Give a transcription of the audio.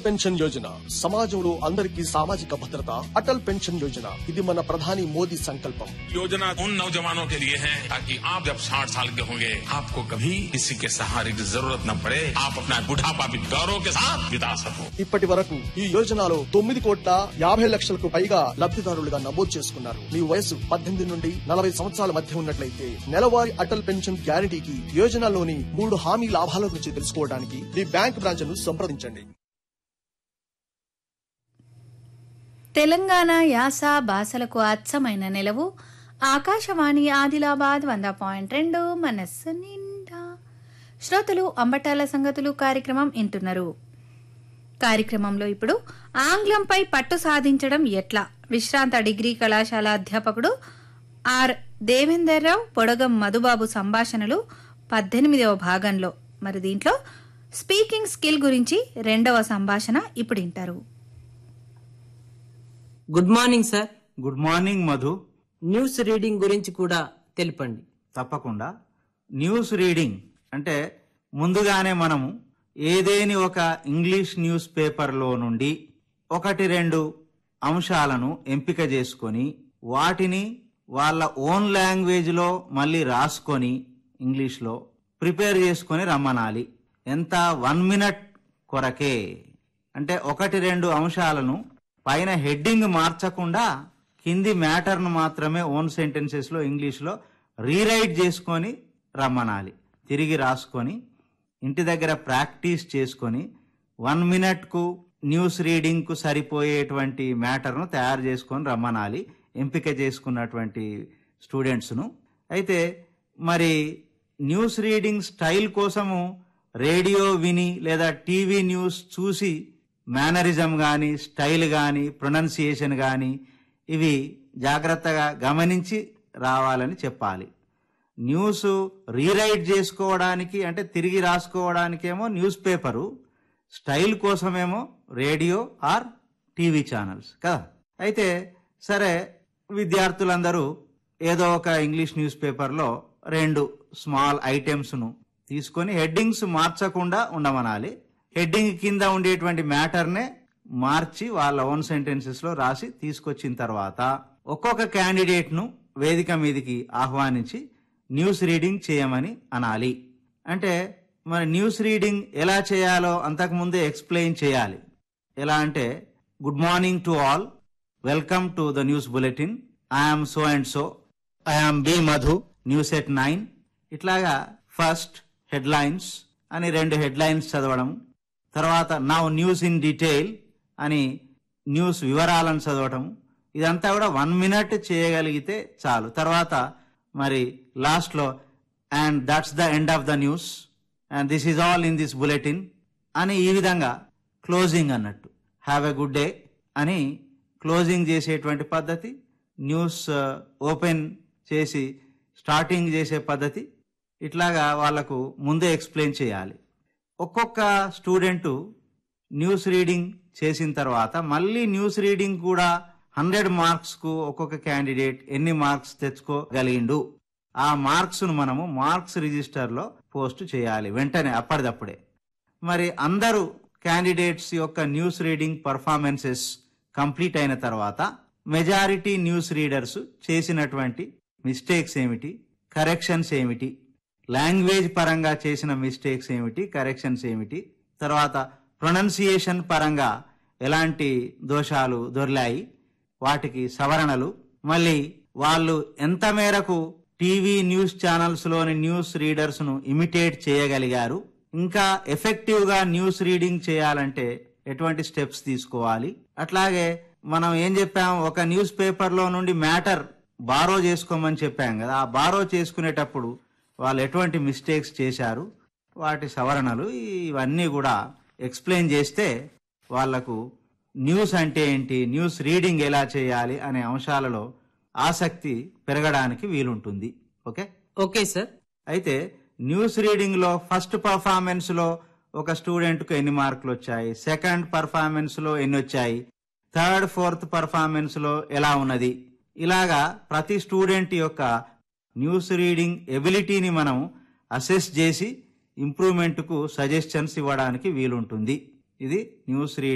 pension Yojana సమాజంలో అందరికీ సామాజిక భద్రత అటల్ పెన్షన్ యోజన ఇది మన ప్రధాని మోదీ సంకల్పం योजना उन नौजवानों के लिए है ताकि आप जब साठ साल के होंगे आपको कभी किसी के सहारे की जरूरत न पड़े आप अपना बुढ़ापा भी गौरव के साथ बिता सको ఇప్పటి వరకు ఈ యోజనలో తొమ్మిది కోట్ల యాభై లక్షలకు పైగా లబ్ధిదారులుగా నమోదు చేసుకున్నారు మీ వయసు పద్దెనిమిది నుండి నలభై సంవత్సరాల మధ్య ఉన్నట్లయితే నెలవారీ అటల్ పెన్షన్ గ్యారంటీకి యోజనలోని మూడు హామీ లాభాల గురించి తెలుసుకోవడానికి మీ బ్యాంక్ బ్రాంచ్ ను సంప్రదించండి తెలంగాణ యాస భాషలకు అచ్చమైన నిలవు ఆకాశవాణి ఆదిలాబాద్ వంద పాయింట్ రెండు మనస్సు నిండా శ్రోతలు అంబటాల సంగతులు కార్యక్రమం వింటున్నారు కార్యక్రమంలో ఇప్పుడు ఆంగ్లంపై పట్టు సాధించడం ఎట్లా విశ్రాంత డిగ్రీ కళాశాల అధ్యాపకుడు ఆర్ దేవేందర్రావు పొడగం మధుబాబు సంభాషణలు పద్దెనిమిదవ భాగంలో మరి దీంట్లో స్పీకింగ్ స్కిల్ గురించి రెండవ సంభాషణ ఇప్పుడు వింటారు good morning sir good morning Madhu news reading గురించి కూడా తెలుపండి తప్పకుండా న్యూస్ రీడింగ్ అంటే ముందుగానే మనము ఏదేని ఒక ఇంగ్లీష్ న్యూస్ పేపర్లో నుండి ఒకటి రెండు అంశాలను ఎంపిక చేసుకొని వాటిని వాళ్ళ ఓన్ లాంగ్వేజ్లో మళ్ళీ రాసుకొని ఇంగ్లీష్లో ప్రిపేర్ చేసుకొని రమ్మనాలి ఎంత వన్ మినిట్ కొరకే అంటే ఒకటి రెండు అంశాలను పైన హెడ్డింగ్ మార్చకుండా కింది మ్యాటర్ను మాత్రమే ఓన్ సెంటెన్సెస్లో ఇంగ్లీష్లో రీరైట్ చేసుకొని రమ్మనాలి తిరిగి రాసుకొని ఇంటి దగ్గర ప్రాక్టీస్ చేసుకొని వన్ మినిట్కు న్యూస్ రీడింగ్కు సరిపోయేటువంటి మ్యాటర్ను తయారు చేసుకొని రమ్మనాలి ఎంపిక చేసుకున్నటువంటి స్టూడెంట్స్ను అయితే మరి న్యూస్ రీడింగ్ స్టైల్ కోసము రేడియో విని లేదా టీవీ న్యూస్ చూసి మేనరిజం కానీ స్టైల్ కానీ ప్రొనౌన్సియేషన్ కానీ ఇవి జాగ్రత్తగా గమనించి రావాలని చెప్పాలి న్యూస్ రీరైట్ చేసుకోవడానికి అంటే తిరిగి రాసుకోవడానికేమో న్యూస్ పేపరు స్టైల్ కోసమేమో రేడియో ఆర్ టీవీ ఛానల్స్ కదా అయితే సరే విద్యార్థులందరూ ఏదో ఒక ఇంగ్లీష్ న్యూస్ పేపర్లో రెండు స్మాల్ ఐటమ్స్ను తీసుకొని హెడ్డింగ్స్ మార్చకుండా ఉండమనాలి హెడ్డింగ్ కింద ఉండేటువంటి మ్యాటర్నే మార్చి వాళ్ళ ఓన్ సెంటెన్సెస్లో రాసి తీసుకొచ్చిన తర్వాత ఒక్కొక్క క్యాండిడేట్ను వేదిక మీదకి ఆహ్వానించి న్యూస్ రీడింగ్ చేయమని అనాలి అంటే మరి న్యూస్ రీడింగ్ ఎలా చేయాలో అంతకుముందే ఎక్స్ప్లెయిన్ చేయాలి ఎలా అంటే good morning to all welcome to the news bulletin I'm so and so I'm B Madhu news at nine ఇట్లాగా ఫస్ట్ హెడ్లైన్స్ అని రెండు హెడ్లైన్స్ చదవడం తర్వాత నౌ న్యూస్ ఇన్ డీటెయిల్ అని న్యూస్ వివరాలను చదవటం ఇదంతా కూడా వన్ మినిట్ చేయగలిగితే చాలు తర్వాత మరి లాస్ట్లో and that's the end of the news and this is all in this bulletin అని ఈ విధంగా క్లోజింగ్ అన్నట్టు హ్యావ్ ఎ గుడ్ డే అని క్లోజింగ్ చేసేటువంటి పద్ధతి న్యూస్ ఓపెన్ చేసి స్టార్టింగ్ చేసే పద్ధతి ఇట్లాగా వాళ్లకు ముందే ఎక్స్ప్లెయిన్ చేయాలి ఒక్కొక్క స్టూడెంటు న్యూస్ రీడింగ్ చేసిన తర్వాత మళ్ళీ న్యూస్ రీడింగ్ కూడా హండ్రెడ్ మార్క్స్ కు ఒక్కొక్క క్యాండిడేట్ ఎన్ని మార్క్స్ తెచ్చుకోగలిగిండు ఆ మార్క్స్ ను మనము మార్క్స్ రిజిస్టర్ లో పోస్ట్ చేయాలి వెంటనే అప్పటిదప్పుడే మరి అందరూ క్యాండిడేట్స్ యొక్క న్యూస్ రీడింగ్ పర్ఫార్మెన్సెస్ కంప్లీట్ అయిన తర్వాత మెజారిటీ న్యూస్ రీడర్స్ చేసినటువంటి మిస్టేక్స్ ఏమిటి కరెక్షన్స్ ఏమిటి లాంగ్వేజ్ పరంగా చేసిన మిస్టేక్స్ ఏమిటి కరెక్షన్స్ ఏమిటి తర్వాత ప్రొనౌన్సియేషన్ పరంగా ఎలాంటి దోషాలు దొర్లాయి వాటికి సవరణలు మళ్ళీ వాళ్ళు ఎంత మేరకు టీవీ న్యూస్ ఛానల్స్ లోని న్యూస్ రీడర్స్ ను ఇమిటేట్ చేయగలిగారు ఇంకా ఎఫెక్టివ్ గా న్యూస్ రీడింగ్ చేయాలంటే ఎటువంటి స్టెప్స్ తీసుకోవాలి అట్లాగే మనం ఏం చెప్పాం ఒక న్యూస్ పేపర్ లో నుండి మ్యాటర్ బారో చేసుకోమని చెప్పాం కదా ఆ బారో చేసుకునేటప్పుడు వాళ్ళు ఎటువంటి మిస్టేక్స్ చేశారు వాటి సవరణలు ఇవన్నీ కూడా ఎక్స్ప్లెయిన్ చేస్తే వాళ్లకు న్యూస్ అంటే ఏంటి న్యూస్ రీడింగ్ ఎలా చేయాలి అనే అంశాలలో ఆసక్తి పెరగడానికి వీలుంటుంది ఓకే ఓకే సార్ అయితే న్యూస్ రీడింగ్ లో ఫస్ట్ పర్ఫార్మెన్స్ లో ఒక స్టూడెంట్ కు ఎన్ని మార్కులు వచ్చాయి సెకండ్ పర్ఫార్మెన్స్ లో ఎన్ని వచ్చాయి థర్డ్ ఫోర్త్ పర్ఫార్మెన్స్ లో ఎలా ఉన్నది ఇలాగా ప్రతి స్టూడెంట్ యొక్క న్యూస్ రీడింగ్ ఎబిలిటీని మనం అసెస్ చేసి ఇంప్రూవ్మెంట్ కు సజెషన్స్ ఇవ్వడానికి వీలుంటుంది ఇది న్యూస్ రీడింగ్